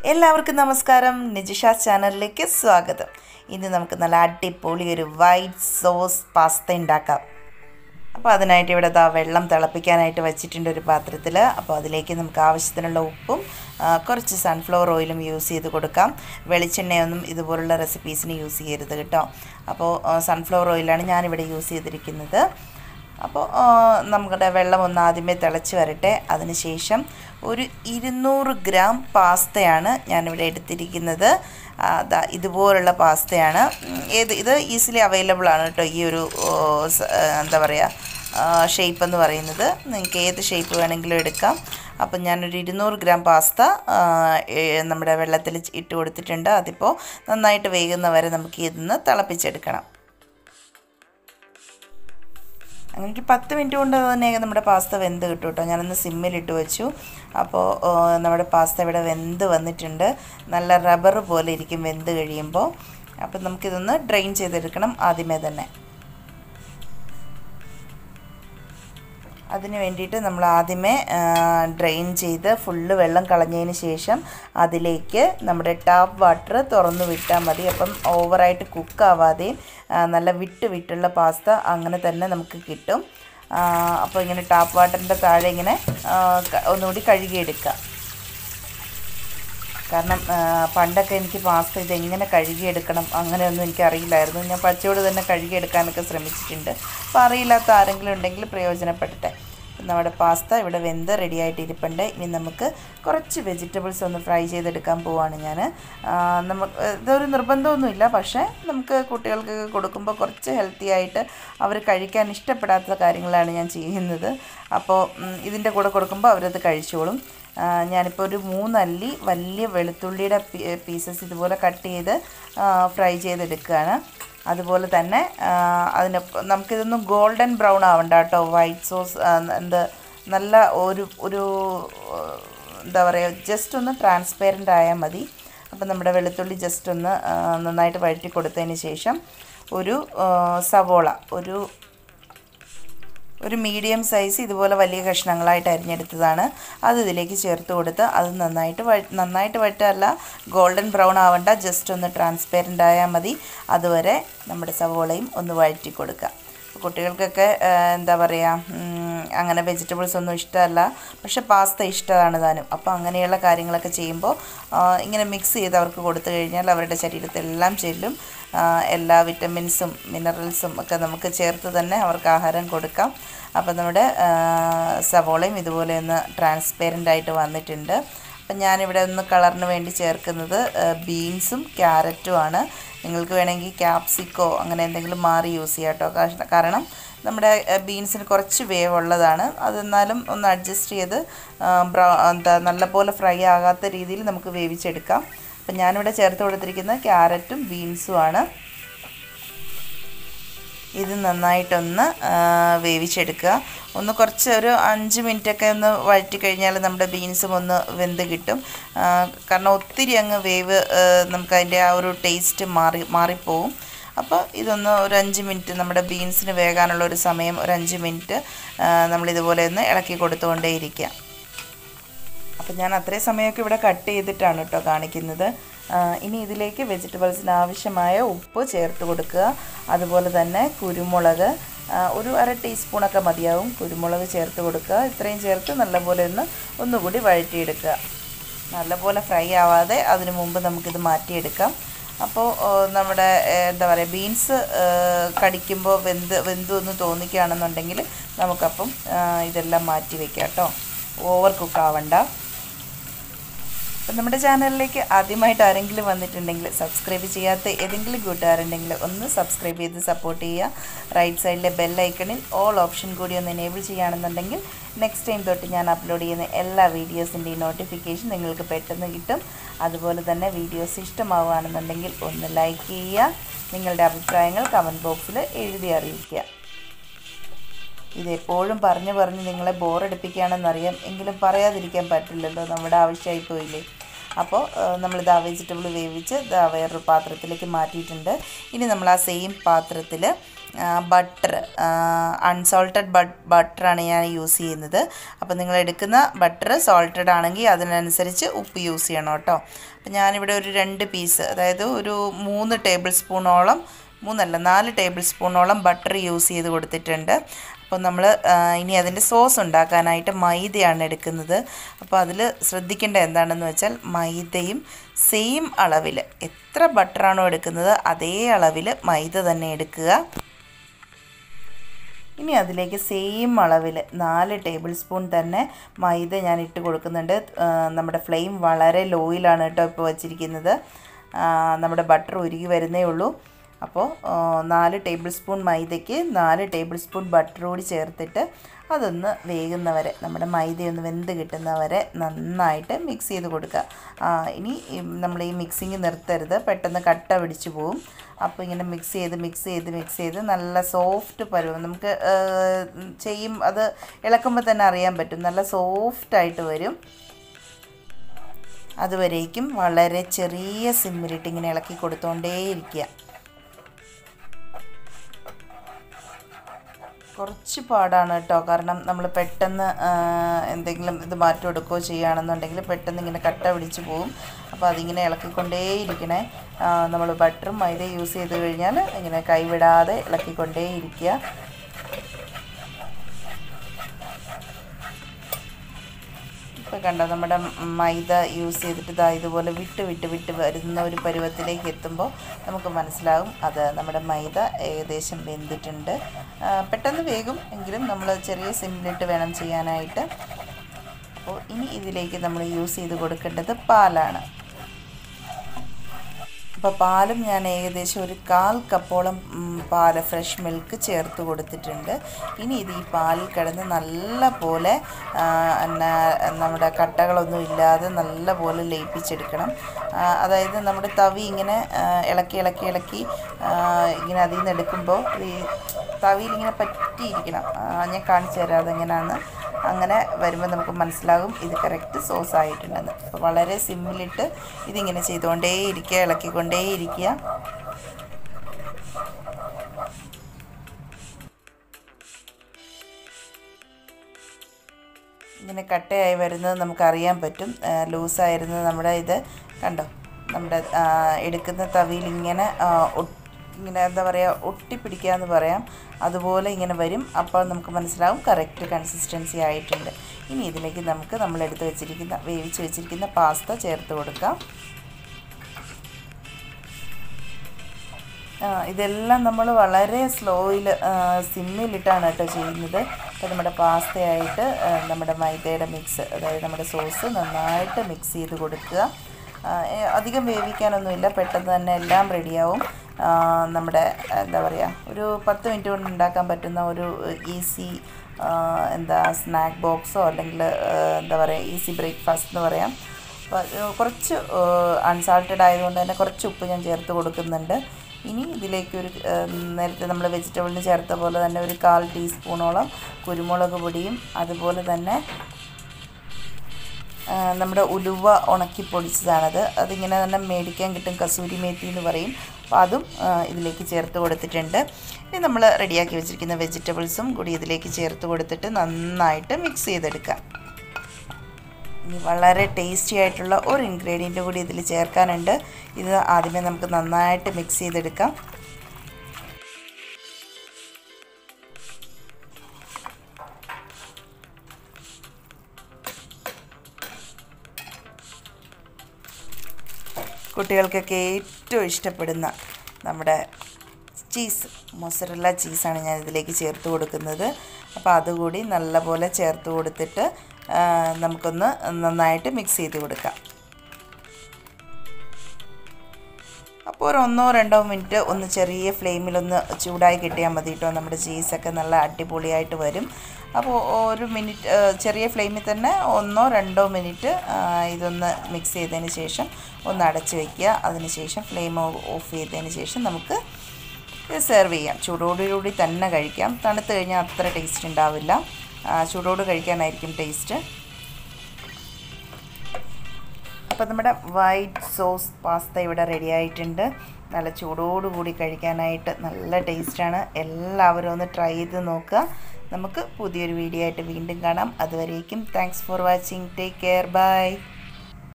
എല്ലാവർക്കും നമസ്കാരം നിജിഷാസ് ചാനലിലേക്ക് സ്വാഗതം ഇന്ന് നമുക്ക് നല്ല അടിപൊളി ഒരു വൈറ്റ് സോസ് പാസ്ത ഉണ്ടാക്കാം അപ്പോൾ അതിനായിട്ട് ഇവിടെ ദാ വെള്ളം തിളപ്പിക്കാനായിട്ട് വെച്ചിട്ടുണ്ട് ഒരു പാത്രത്തിൽ അപ്പോൾ അതിലേക്ക് നമുക്ക് ആവശ്യത്തിനുള്ള ഉപ്പും ആ, കുറച്ച് സൺഫ്ലവർ ഓയിലും യൂസ് ചെയ്ത് കൊടുക്കാം വെളിച്ചെണ്ണയൊന്നും ഇതുപോലുള്ള റെസിപ്പീസിന് യൂസ് ചെയ്യരുത് കേട്ടോ അപ്പോൾ സൺഫ്ലവർ ഓയിലാണ് ഞാനിവിടെ യൂസ് ചെയ്തിരിക്കുന്നത് അപ്പോൾ ആ, നമ്മുടെ വെള്ളം ഒന്ന് ആദ്യമേ തിളച്ച് വരട്ടെ അതിനുശേഷം ഒരു ഇരുന്നൂറ് ഗ്രാം പാസ്തയാണ് ഞാനിവിടെ എടുത്തിരിക്കുന്നത് ആ, ദാ ഇതുപോലുള്ള പാസ്തയാണ് ഉം, ഏത് ഇത് ഈസിലി അവൈലബിൾ ആണ് കേട്ടോ ഈ ഒരു ഓ, സ- ആ, എന്താ പറയുക ഷേപ്പ് എന്ന് പറയുന്നത് നിങ്ങൾക്ക് ഏത് ഷേപ്പ് വേണമെങ്കിലും എടുക്കാം അപ്പം ഞാനൊരു ഇരുന്നൂറ് ഗ്രാം പാസ്ത ആ, ഏ, നമ്മുടെ വെള്ളത്തിൽ ഇട്ട് കൊടുത്തിട്ടുണ്ട് അതിപ്പോൾ നന്നായിട്ട് വേകുന്ന വരെ നമുക്ക് ഇതൊന്ന് തിളപ്പിച്ചെടുക്കണം അങ്ങനെ എനിക്ക് പത്ത് മിനിറ്റ് കൊണ്ട് തന്നെ നമ്മുടെ പാസ്ത വെന്ത് കിട്ടും കേട്ടോ ഞാനൊന്ന് സിമ്മിലിട്ട് വെച്ചു അപ്പോൾ ആ, നമ്മുടെ പാസ്ത ഇവിടെ വെന്ത് വന്നിട്ടുണ്ട് നല്ല റബ്ബർ പോലെ ഇരിക്കും വെന്ത് കഴിയുമ്പോൾ അപ്പം നമുക്കിതൊന്ന് ഡ്രെയിൻ ചെയ്തെടുക്കണം ആദ്യമേ തന്നെ അതിന് വേണ്ടിയിട്ട് നമ്മൾ ആദ്യമേ ഡ്രെയിൻ ചെയ്ത് ഫുള്ള് വെള്ളം കളഞ്ഞതിന് ശേഷം അതിലേക്ക് നമ്മുടെ ടാപ്പ് വാട്ടർ തുറന്ന് വിട്ടാൽ മതി അപ്പം ഓവറായിട്ട് കുക്കാവാതെയും ആ, നല്ല വിട്ട് വിട്ടുള്ള പാസ്ത അങ്ങനെ തന്നെ നമുക്ക് കിട്ടും ആ, അപ്പോൾ ഇങ്ങനെ ടാപ്പ് വാട്ടറിൻ്റെ താഴെ ഇങ്ങനെ ആ, ക- ഒന്നുകൂടി കഴുകിയെടുക്കുക കാരണം ആ, പണ്ടൊക്കെ എനിക്ക് പാസ്ത ഇതെങ്ങനെ കഴുകിയെടുക്കണം അങ്ങനെയൊന്നും എനിക്ക് അറിയില്ലായിരുന്നു ഞാൻ പച്ചയോട് തന്നെ കഴുകിയെടുക്കാനൊക്കെ ശ്രമിച്ചിട്ടുണ്ട് അപ്പോൾ അറിയില്ലാത്ത ആരെങ്കിലും ഉണ്ടെങ്കിൽ പ്രയോജനപ്പെടട്ടെ നമ്മുടെ പാസ്ത ഇവിടെ വെന്ത് റെഡി ആയിട്ട് ഇരിപ്പുണ്ട് ഇനി നമുക്ക് കുറച്ച് വെജിറ്റബിൾസ് ഒന്ന് ഫ്രൈ ചെയ്തെടുക്കാൻ പോവാണ് ഞാൻ നമുക്ക് ഇതൊരു നിർബന്ധമൊന്നുമില്ല പക്ഷേ നമുക്ക് കുട്ടികൾക്ക് കൊടുക്കുമ്പോൾ കുറച്ച് ഹെൽത്തി ആയിട്ട് അവർ കഴിക്കാൻ ഇഷ്ടപ്പെടാത്ത കാര്യങ്ങളാണ് ഞാൻ ചെയ്യുന്നത് അപ്പോൾ ഉം, ഇതിൻ്റെ കൂടെ കൊടുക്കുമ്പോൾ അവരത് കഴിച്ചോളും ആ, ഞാനിപ്പോൾ ഒരു മൂന്നല്ലി വലിയ വെളുത്തുള്ളിയുടെ പീസസ് ഇതുപോലെ കട്ട് ചെയ്ത് ഫ്രൈ ചെയ്തെടുക്കുകയാണ് അതുപോലെ തന്നെ ആ, അതിന് നമുക്കിതൊന്നും ഗോൾഡൻ ബ്രൗൺ ആവണ്ട കേട്ടോ വൈറ്റ് സോസ് എന്ത് നല്ല ഒരു ഒരു ആ, എന്താ പറയുക ജസ്റ്റ് ഒന്ന് ട്രാൻസ്പെറൻ്റ് ആയാൽ മതി അപ്പം നമ്മുടെ വെളുത്തുള്ളി ജസ്റ്റ് ഒന്ന് ആ, നന്നായിട്ട് വഴറ്റി കൊടുത്തതിന് ശേഷം ഒരു ആ, സവോള ഒരു ഒരു മീഡിയം സൈസ് ഇതുപോലെ വലിയ കഷ്ണങ്ങളായിട്ട് അരിഞ്ഞെടുത്തതാണ് അത് ഇതിലേക്ക് ചേർത്ത് കൊടുത്ത് അത് നന്നായിട്ട് വഴ നന്നായിട്ട് വഴറ്റല്ല ഗോൾഡൻ ബ്രൗൺ ആവണ്ട ജസ്റ്റ് ഒന്ന് ട്രാൻസ്പെറൻ്റ് ആയാൽ മതി അതുവരെ നമ്മുടെ സവോളയും ഒന്ന് വഴറ്റി കൊടുക്കുക കുട്ടികൾക്കൊക്കെ ആ, എന്താ പറയുക ഉം, അങ്ങനെ വെജിറ്റബിൾസ് ഒന്നും ഇഷ്ടമല്ല പക്ഷെ പാസ്ത ഇഷ്ടമാണ് താനും അപ്പോൾ അങ്ങനെയുള്ള കാര്യങ്ങളൊക്കെ ചെയ്യുമ്പോൾ ആ, ഇങ്ങനെ മിക്സ് ചെയ്ത് അവർക്ക് കൊടുത്തു കഴിഞ്ഞാൽ അവരുടെ ശരീരത്തെല്ലാം ചെല്ലും ആ, എല്ലാ വിറ്റമിൻസും മിനറൽസും ഒക്കെ നമുക്ക് ചേർത്ത് തന്നെ അവർക്ക് ആഹാരം കൊടുക്കാം അപ്പോൾ നമ്മുടെ ആ, സവോളയും ഇതുപോലെ ഒന്ന് ട്രാൻസ്പെറൻ്റ് ആയിട്ട് വന്നിട്ടുണ്ട് അപ്പം ഞാനിവിടെ ഒന്ന് കളറിന് വേണ്ടി ചേർക്കുന്നത് ബീൻസും ക്യാരറ്റും ആണ് നിങ്ങൾക്ക് വേണമെങ്കിൽ ക്യാപ്സിക്കോ അങ്ങനെ എന്തെങ്കിലും മാറി യൂസ് ചെയ്യാം കേട്ടോ കാരണ- കാരണം നമ്മുടെ ബീൻസിന് കുറച്ച് വേവുള്ളതാണ് അതെന്നാലും ഒന്ന് അഡ്ജസ്റ്റ് ചെയ്ത് ആ, ബ്രൗ എന്താ നല്ലപോലെ ഫ്രൈ ആകാത്ത രീതിയിൽ നമുക്ക് വേവിച്ചെടുക്കാം അപ്പം ഞാനിവിടെ ചേർത്ത് കൊടുത്തിരിക്കുന്നത് ക്യാരറ്റും ബീൻസും ആണ് ഇത് നന്നായിട്ടൊന്ന് ആ, വേവിച്ചെടുക്കുക ഒന്ന് കുറച്ച് ഒരു അഞ്ച് മിനിറ്റൊക്കെ ഒന്ന് വഴറ്റി കഴിഞ്ഞാൽ നമ്മുടെ ബീൻസും ഒന്ന് വെന്ത് കിട്ടും ആ, കാരണം ഒത്തിരി അങ്ങ് വേവ് ആ, നമുക്ക് അതിൻ്റെ ആ ഒരു ടേസ്റ്റ് മാറി മാറിപ്പോവും അപ്പോൾ ഇതൊന്ന് ഒരു അഞ്ച് മിനിറ്റ് നമ്മുടെ ബീൻസിന് വേകാനുള്ള ഒരു സമയം ഒരു അഞ്ച് മിനിറ്റ് ആ, നമ്മളിതുപോലെ ഒന്ന് ഇളക്കി കൊടുത്തുകൊണ്ടേയിരിക്കുക അപ്പം ഞാൻ അത്രയും സമയമൊക്കെ ഇവിടെ കട്ട് ചെയ്തിട്ടാണ് കേട്ടോ കാണിക്കുന്നത് ആ, ഇനി ഇതിലേക്ക് വെജിറ്റബിൾസിന് ആവശ്യമായ ഉപ്പ് ചേർത്ത് കൊടുക്കുക അതുപോലെ തന്നെ കുരുമുളക് ആ, ഒരു അര ടീസ്പൂണൊക്കെ മതിയാവും കുരുമുളക് ചേർത്ത് കൊടുക്കുക ഇത്രയും ചേർത്ത് നല്ലപോലെ ഒന്ന് ഒന്നുകൂടി വഴറ്റിയെടുക്കുക നല്ലപോലെ ഫ്രൈ ആവാതെ അതിനു മുമ്പ് നമുക്കിത് മാറ്റിയെടുക്കാം അപ്പോൾ ആ, നമ്മുടെ ഏ, എന്താ പറയുക ബീൻസ് കടിക്കുമ്പോൾ വെന്ത് വെന്തു എന്ന് തോന്നിക്കുകയാണെന്നുണ്ടെങ്കിൽ നമുക്കപ്പം ആ, ഇതെല്ലാം മാറ്റി വെക്കാം കേട്ടോ ഓവർ കുക്ക് ആവണ്ട അപ്പം നമ്മുടെ ചാനലിലേക്ക് ആദ്യമായിട്ട് ആരെങ്കിലും വന്നിട്ടുണ്ടെങ്കിൽ സബ്സ്ക്രൈബ് ചെയ്യാത്ത ഏതെങ്കിലും കൂട്ടുകാരുണ്ടെങ്കിൽ ഒന്ന് സബ്സ്ക്രൈബ് ചെയ്ത് സപ്പോർട്ട് ചെയ്യുക റൈറ്റ് സൈഡിലെ ബെൽ ഐക്കണിൽ ഓൾ ഓപ്ഷൻ കൂടി ഒന്ന് എനേബിൾ ചെയ്യുകയാണെന്നുണ്ടെങ്കിൽ നെക്സ്റ്റ് ടൈം തൊട്ട് ഞാൻ അപ്ലോഡ് ചെയ്യുന്ന എല്ലാ വീഡിയോസിൻ്റെയും നോട്ടിഫിക്കേഷൻ നിങ്ങൾക്ക് പെട്ടെന്ന് കിട്ടും അതുപോലെ തന്നെ വീഡിയോസ് ഇഷ്ടമാവുകയാണെന്നുണ്ടെങ്കിൽ ഒന്ന് ലൈക്ക് ചെയ്യുക നിങ്ങളുടെ അഭിപ്രായങ്ങൾ കമൻറ്റ് ബോക്സിൽ എഴുതി അറിയിക്കുക ഇതെപ്പോഴും പറഞ്ഞു പറഞ്ഞ് നിങ്ങളെ ബോറടിപ്പിക്കുകയാണെന്നറിയാം എങ്കിലും പറയാതിരിക്കാൻ പറ്റില്ലല്ലോ നമ്മുടെ ആവശ്യമായി പോയില്ലേ അപ്പോൾ നമ്മളിത് ആ വെജിറ്റബിൾ വേവിച്ച് ഇതാ വേറൊരു പാത്രത്തിലേക്ക് മാറ്റിയിട്ടുണ്ട് ഇനി നമ്മൾ ആ സെയിം പാത്രത്തിൽ ബട്ടർ അൺസോൾട്ടഡ് ബട്ടറാണ് ഞാൻ യൂസ് ചെയ്യുന്നത് അപ്പോൾ നിങ്ങൾ എടുക്കുന്ന ബട്ടർ സോൾട്ടഡ് ആണെങ്കിൽ അതിനനുസരിച്ച് ഉപ്പ് യൂസ് ചെയ്യണം കേട്ടോ അപ്പോൾ ഞാനിവിടെ ഒരു രണ്ട് പീസ് അതായത് ഒരു മൂന്ന് ടേബിൾ സ്പൂണോളം മൂന്നല്ല നാല് ടേബിൾ സ്പൂണോളം ബട്ടർ യൂസ് ചെയ്ത് കൊടുത്തിട്ടുണ്ട് അപ്പോൾ നമ്മൾ ഇനി അതിൻ്റെ സോസ് ഉണ്ടാക്കാനായിട്ട് മൈദയാണ് എടുക്കുന്നത് അപ്പോൾ അതിൽ ശ്രദ്ധിക്കേണ്ട എന്താണെന്ന് വെച്ചാൽ മൈദയും സെയിം അളവിൽ എത്ര ബട്ടറാണോ എടുക്കുന്നത് അതേ അളവിൽ മൈദ തന്നെ എടുക്കുക ഇനി അതിലേക്ക് സെയിം അളവിൽ നാല് ടേബിൾ സ്പൂൺ തന്നെ മൈദ ഞാൻ ഇട്ട് കൊടുക്കുന്നുണ്ട് ആ, നമ്മുടെ ഫ്ലെയിം വളരെ ലോയിലാണ് കേട്ടോ ഇപ്പോൾ വച്ചിരിക്കുന്നത് ആ, നമ്മുടെ ബട്ടർ ഉരുകി വരുന്നേ ഉള്ളൂ അപ്പോൾ ആ, നാല് ടേബിൾ സ്പൂൺ മൈദയ്ക്ക് നാല് ടേബിൾ സ്പൂൺ ബട്ടർ കൂടി ചേർത്തിട്ട് അതൊന്ന് വേകുന്നവരെ നമ്മുടെ മൈദയൊന്ന് വെന്ത് കിട്ടുന്നവരെ നന്നായിട്ട് മിക്സ് ചെയ്ത് കൊടുക്കുക ആ, ഇനി ഈ നമ്മൾ ഈ മിക്സിങ് നിർത്തരുത് പെട്ടെന്ന് കട്ട പിടിച്ചു പോവും അപ്പോൾ ഇങ്ങനെ മിക്സ് ചെയ്ത് മിക്സ് ചെയ്ത് മിക്സ് ചെയ്ത് നല്ല സോഫ്റ്റ് പരുവം നമുക്ക് ആ, ചെയ്യും അത് ഇളക്കുമ്പോൾ തന്നെ അറിയാൻ പറ്റും നല്ല സോഫ്റ്റായിട്ട് വരും അതുവരേക്കും വളരെ ചെറിയ സിമ്മിലിട്ട് ഇങ്ങനെ ഇളക്കി കൊടുത്തുകൊണ്ടേയിരിക്കുക കുറച്ച് പാടാണ് കേട്ടോ കാരണം നമ്മൾ പെട്ടെന്ന് ആ, എന്തെങ്കിലും ഇത് മാറ്റം എടുക്കുകയോ ചെയ്യുകയാണെന്നുണ്ടെങ്കിൽ പെട്ടെന്ന് ഇങ്ങനെ കട്ട പിടിച്ച് പോകും അപ്പോൾ അതിങ്ങനെ ഇളക്കിക്കൊണ്ടേയിരിക്കണേ നമ്മൾ ബട്ടറും മൈദ യൂസ് ചെയ്ത് കഴിഞ്ഞാൽ ഇങ്ങനെ കൈവിടാതെ ഇളക്കിക്കൊണ്ടേയിരിക്കുക ഇപ്പോൾ കണ്ടോ നമ്മുടെ മൈദ യൂസ് ചെയ്തിട്ട് ഇതാ ഇതുപോലെ വിട്ട് വിട്ട് വിട്ട് വരുന്ന ഒരു പരുവത്തിലേക്ക് എത്തുമ്പോൾ നമുക്ക് മനസ്സിലാകും അത് നമ്മുടെ മൈദ ഏകദേശം വെന്തിട്ടുണ്ട് ആ, പെട്ടെന്ന് വേഗം എങ്കിലും നമ്മൾ ചെറിയ സിമ്പിളിട്ട് വേണം ചെയ്യാനായിട്ട് അപ്പോൾ ഇനി ഇതിലേക്ക് നമ്മൾ യൂസ് ചെയ്ത് കൊടുക്കേണ്ടത് പാലാണ് അപ്പോൾ പാലും ഞാൻ ഏകദേശം ഒരു കാൽ കപ്പോളം ഉം, പാല് ഫ്രഷ് മിൽക്ക് ചേർത്ത് കൊടുത്തിട്ടുണ്ട് ഇനി ഇത് ഈ പാലിൽ കിടന്ന് നല്ല പോലെ ആ, എന്നാ നമ്മുടെ കട്ടകളൊന്നും ഇല്ലാതെ നല്ല പോലെ ലയിപ്പിച്ചെടുക്കണം ആ, അതായത് നമ്മുടെ തവി ഇങ്ങനെ ആ, ഇളക്കി ഇളക്കി ഇളക്കി ആ, ഇങ്ങനെ അതിൽ നിന്ന് എടുക്കുമ്പോൾ ഈ തവിയിൽ ഇങ്ങനെ പറ്റിയിരിക്കണം ആ, ഞാൻ കാണിച്ചു തരാം അതെങ്ങനെയാണ് അങ്ങനെ വരുമ്പോൾ നമുക്ക് മനസ്സിലാകും ഇത് കറക്റ്റ് സോസ് ആയിട്ടുണ്ടെന്ന് അപ്പോൾ വളരെ സിമ്മിലിട്ട് ഇതിങ്ങനെ ചെയ്തുകൊണ്ടേ ഇരിക്കുക ഇളക്കിക്കൊണ്ടേ ഇരിക്കുക ഇങ്ങനെ കട്ടയായി വരുന്നത് നമുക്കറിയാൻ പറ്റും ലൂസായിരുന്നത് നമ്മുടെ ഇത് കണ്ടോ നമ്മുടെ ആ, എടുക്കുന്ന തവിയിൽ ഇങ്ങനെ ആ, ഒട്ട്- ഇങ്ങനെ എന്താ പറയുക ഒട്ടിപ്പിടിക്കുക എന്ന് പറയാം അതുപോലെ ഇങ്ങനെ വരും അപ്പോൾ നമുക്ക് മനസ്സിലാവും കറക്റ്റ് കൺസിസ്റ്റൻസി ആയിട്ടുണ്ട് ഇനി ഇതിലേക്ക് നമുക്ക് നമ്മൾ എടുത്ത് വെച്ചിരിക്കുന്ന വേവിച്ച് വെച്ചിരിക്കുന്ന പാസ്ത ചേർത്ത് കൊടുക്കാം ആ, ഇതെല്ലാം നമ്മൾ വളരെ സ്ലോയിൽ സിമ്മിലിട്ടാണ് കേട്ടോ ചെയ്യുന്നത് അപ്പോൾ നമ്മുടെ പാസ്തയായിട്ട് ആ, നമ്മുടെ മൈദയുടെ മിക്സ് അതായത് നമ്മുടെ സോസ് നന്നായിട്ട് മിക്സ് ചെയ്ത് കൊടുക്കുക ആ, ഏ, അധികം വേവിക്കാനൊന്നുമില്ല പെട്ടെന്ന് തന്നെ എല്ലാം റെഡിയാവും ആ, നമ്മുടെ എന്താ പറയുക ഒരു പത്ത് മിനിറ്റ് കൊണ്ട് ഉണ്ടാക്കാൻ പറ്റുന്ന ഒരു ഈസി എന്താ സ്നാക്ക് ബോക്സോ അല്ലെങ്കിൽ എന്താ പറയുക ഈസി ബ്രേക്ക്ഫാസ്റ്റ് എന്ന് പറയാം അപ്പോൾ അത് കുറച്ച് അൺസാൾട്ടഡ് ആയതുകൊണ്ട് തന്നെ കുറച്ച് ഉപ്പ് ഞാൻ ചേർത്ത് കൊടുക്കുന്നുണ്ട് ഇനി ഇതിലേക്ക് ഒരു ഏഹ്, നേരത്തെ നമ്മൾ വെജിറ്റബിളിന് ചേർത്ത പോലെ തന്നെ ഒരു കാൽ ടീസ്പൂണോളം കുരുമുളക് പൊടിയും അതുപോലെ തന്നെ ആ, നമ്മുടെ ഉലുവ ഉണക്കി പൊടിച്ചതാണത് അതിങ്ങനെ തന്നെ മേടിക്കാൻ കിട്ടും കസൂരി മേത്തി എന്ന് പറയും അപ്പോൾ അതും ആ, ഇതിലേക്ക് ചേർത്ത് കൊടുത്തിട്ടുണ്ട് ഇനി നമ്മൾ റെഡിയാക്കി വെച്ചിരിക്കുന്ന വെജിറ്റബിൾസും കൂടി ഇതിലേക്ക് ചേർത്ത് കൊടുത്തിട്ട് നന്നായിട്ട് മിക്സ് ചെയ്തെടുക്കാം ഇനി വളരെ ടേസ്റ്റി ആയിട്ടുള്ള ഒരു ഇൻഗ്രീഡിയൻ്റ് കൂടി ഇതിൽ ചേർക്കാനുണ്ട് ഇത് ആദ്യമേ നമുക്ക് നന്നായിട്ട് മിക്സ് ചെയ്തെടുക്കാം കുട്ടികൾക്കൊക്കെ ഏറ്റവും ഇഷ്ടപ്പെടുന്ന നമ്മുടെ ചീസ് മൊസറല്ല ചീസാണ് ഞാൻ ഇതിലേക്ക് ചേർത്ത് കൊടുക്കുന്നത് അപ്പോൾ അതുകൂടി നല്ലപോലെ ചേർത്ത് കൊടുത്തിട്ട് ആ, നമുക്കൊന്ന് നന്നായിട്ട് മിക്സ് ചെയ്ത് കൊടുക്കാം അപ്പോൾ ഒരു ഒന്നോ രണ്ടോ മിനിറ്റ് ഒന്ന് ചെറിയ ഫ്ലെയിമിലൊന്ന് ചൂടായി കിട്ടിയാൽ മതി കേട്ടോ നമ്മുടെ ചീസൊക്കെ നല്ല അടിപൊളിയായിട്ട് വരും അപ്പോൾ ഒരു മിനിറ്റ് ആ, ചെറിയ ഫ്ലെയിമിൽ തന്നെ ഒന്നോ രണ്ടോ മിനിറ്റ് ആ, ഇതൊന്ന് മിക്സ് ചെയ്തതിന് ശേഷം ഒന്ന് അടച്ച് വയ്ക്കുക അതിന് ശേഷം ഫ്ലെയിം ഓഫ് ചെയ്തതിന് ശേഷം നമുക്ക് ഇത് സെർവ് ചെയ്യാം ചൂടോടുകൂടി തന്നെ കഴിക്കാം തണുത്ത് കഴിഞ്ഞാൽ അത്ര ടേസ്റ്റ് ഉണ്ടാവില്ല ആ, ചൂടോട് കഴിക്കാനായിരിക്കും ടേസ്റ്റ് അപ്പോൾ നമ്മുടെ വൈറ്റ് സോസ് പാസ്ത ഇവിടെ റെഡി ആയിട്ടുണ്ട് നല്ല ചൂടോടുകൂടി കഴിക്കാനായിട്ട് നല്ല ടേസ്റ്റാണ് എല്ലാവരും ഒന്ന് ട്രൈ ചെയ്ത് നോക്കുക നമുക്ക് പുതിയൊരു വീഡിയോ ആയിട്ട് വീണ്ടും കാണാം അതുവരേക്കും thanks for watching take care by